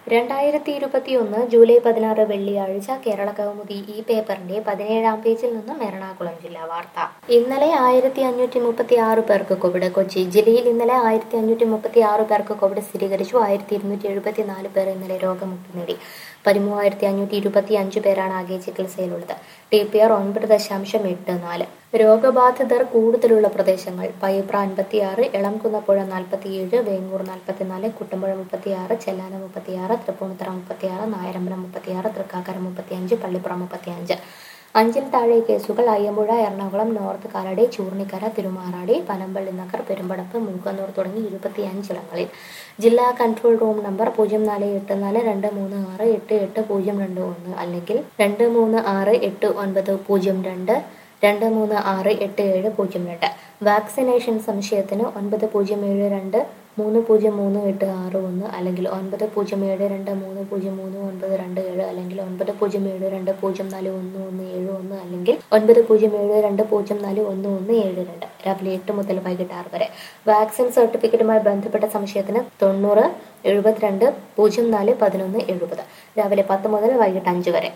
രണ്ടായിരത്തി ഇരുപത്തിയൊന്ന് ജൂലൈ പതിനാറ് വെള്ളിയാഴ്ച കേരള കൗമുദി ഈ പേപ്പറിന്റെ പതിനേഴാം പേജിൽ നിന്നും എറണാകുളം ജില്ലാ വാർത്ത ഇന്നലെ ആയിരത്തി അഞ്ഞൂറ്റി മുപ്പത്തി ആറ് പേർക്ക് കോവിഡ് കൊച്ചി ജില്ലയിൽ ഇന്നലെ ആയിരത്തി അഞ്ഞൂറ്റി മുപ്പത്തി ആറ് പേർക്ക് കോവിഡ് സ്ഥിരീകരിച്ചു ആയിരത്തി ഇരുന്നൂറ്റി എഴുപത്തി നാല് പേർ ഇന്നലെ രോഗമുക്തി നേടി പതിമൂവായിരത്തി അഞ്ഞൂറ്റി ഇരുപത്തി അഞ്ച് പേരാണ് ആകെ ചികിത്സയിലുള്ളത് ടി പി ആർ ഒൻപത് ദശാംശം എട്ട് നാല് രോഗബാധിതർ കൂടുതലുള്ള പ്രദേശങ്ങൾ പയ്യപ്ര അൻപത്തിയാറ് എളംകുന്നപ്പുഴ നാൽപ്പത്തിയേഴ് വേങ്ങൂർ നാൽപ്പത്തിനാല് കുട്ടമ്പുഴ മുപ്പത്തിയാറ് ചെല്ലാന മുപ്പത്തിയാറ് തൃപ്പൂണിത്തറ മുപ്പത്തിയാറ് നായരമ്പലം മുപ്പത്തിയാറ് തൃക്കാക്കര മുപ്പത്തിയഞ്ച് പള്ളിപ്പുറം മുപ്പത്തിയഞ്ച് അഞ്ചിൽ താഴെ കേസുകൾ അയ്യമ്പുഴ എറണാകുളം നോർത്ത് കാലടി ചൂർണിക്കര തിരുമാറാടി പനമ്പള്ളി നഗർ പെരുമ്പടപ്പ് മൂക്കന്നൂർ തുടങ്ങി ഇരുപത്തിയഞ്ചിടങ്ങളിൽ ജില്ലാ കൺട്രോൾ റൂം നമ്പർ പൂജ്യം നാല് എട്ട് നാല് രണ്ട് മൂന്ന് ആറ് എട്ട് എട്ട് പൂജ്യം രണ്ട് ഒന്ന് അല്ലെങ്കിൽ രണ്ട് മൂന്ന് ആറ് എട്ട് ഒൻപത് പൂജ്യം രണ്ട് രണ്ട് മൂന്ന് ആറ് എട്ട് ഏഴ് പൂജ്യം രണ്ട് വാക്സിനേഷൻ സംശയത്തിന് ഒൻപത് പൂജ്യം ഏഴ് രണ്ട് മൂന്ന് പൂജ്യം മൂന്ന് എട്ട് ആറ് ഒന്ന് അല്ലെങ്കിൽ ഒൻപത് പൂജ്യം ഏഴ് രണ്ട് മൂന്ന് പൂജ്യം മൂന്ന് ഒൻപത് രണ്ട് ഏഴ് അല്ലെങ്കിൽ ഒൻപത് പൂജ്യം ഏഴ് രണ്ട് പൂജ്യം നാല് ഒന്ന് ഒന്ന് ഏഴ് ഒന്ന് അല്ലെങ്കിൽ ഒൻപത് പൂജ്യം ഏഴ് രണ്ട് പൂജ്യം നാല് ഒന്ന് ഒന്ന് ഏഴ് രണ്ട് രാവിലെ എട്ട് മുതൽ വൈകിട്ട് ആറ് വരെ വാക്സിൻ സർട്ടിഫിക്കറ്റുമായി ബന്ധപ്പെട്ട സംശയത്തിന് തൊണ്ണൂറ് എഴുപത്തിരണ്ട് പൂജ്യം നാല് പതിനൊന്ന് എഴുപത് രാവിലെ പത്ത് മുതൽ വൈകിട്ട് അഞ്ച് വരെ